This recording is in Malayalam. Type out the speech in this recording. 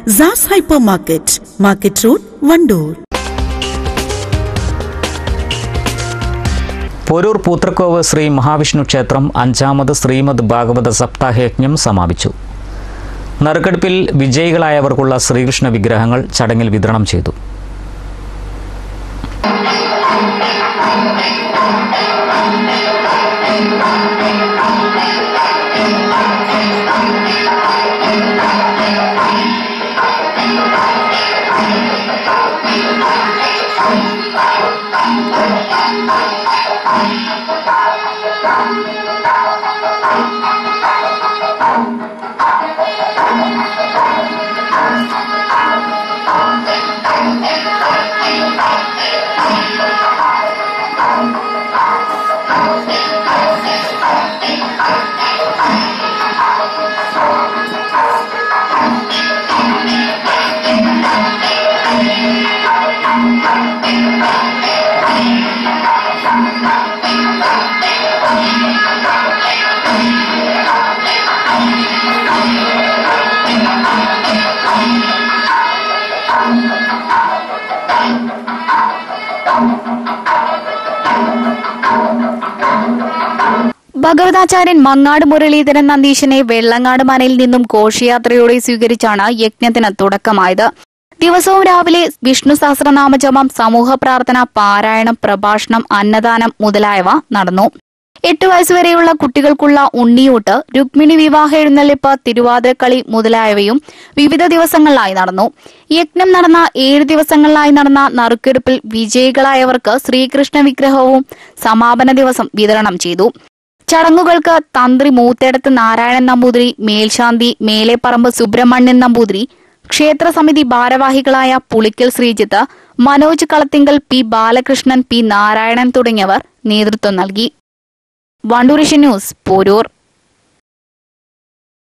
സാസ് hyper market market road Wandoor Poroor Poothrakkovu Shri Mahavishnu ക്ഷേത്രം അഞ്ചാമത് ശ്രീമദ് ഭാഗവത സപ്താഹയജ്ഞം സമാപിച്ചു നറുക്കെടുപ്പിൽ വിജയികളായവർക്കുള്ള ശ്രീകൃഷ്ണ വിഗ്രഹങ്ങൾ ചടങ്ങിൽ വിതരണം ചെയ്തു ഭഗവതാചാര്യൻ മങ്ങാട് മുരളീധരൻ നന്ദീശനെ വെള്ളങ്ങാട് മനയിൽ നിന്നും ഘോഷയാത്രയോടെ സ്വീകരിച്ചാണ് യജ്ഞത്തിന് തുടക്കമായത് ദിവസവും രാവിലെ വിഷ്ണു സഹസ്രനാമജപം സമൂഹ പ്രാർത്ഥന പാരായണം പ്രഭാഷണം അന്നദാനം മുതലായവ നടന്നു എട്ട് വയസ്സുവരെയുള്ള കുട്ടികൾക്കുള്ള ഉണ്ണിയൂട്ട് രുക്മിണി വിവാഹ എഴുന്നള്ളിപ്പ് തിരുവാതിരക്കളി മുതലായവയും വിവിധ ദിവസങ്ങളിലായി നടന്നു യജ്ഞം നടന്ന ഏഴ് ദിവസങ്ങളിലായി നടന്ന നറുക്കെടുപ്പിൽ വിജയികളായവർക്ക് ശ്രീകൃഷ്ണ വിഗ്രഹവും സമാപന ദിവസം വിതരണം ചെയ്തു ചടങ്ങുകൾക്ക് തന്ത്രി മൂത്തേടത്ത് നാരായണൻ നമ്പൂതിരി മേൽശാന്തി മേലെപ്പറമ്പ് സുബ്രഹ്മണ്യൻ നമ്പൂതിരി ക്ഷേത്ര സമിതി ഭാരവാഹികളായ പുളിക്കൽ ശ്രീജിത്ത് മനോജ് കളത്തിങ്കൽ പി ബാലകൃഷ്ണൻ പി നാരായണൻ തുടങ്ങിയവർ നേതൃത്വം നൽകി വണ്ടൂരിഷൻ ന്യൂസ് പോരൂർ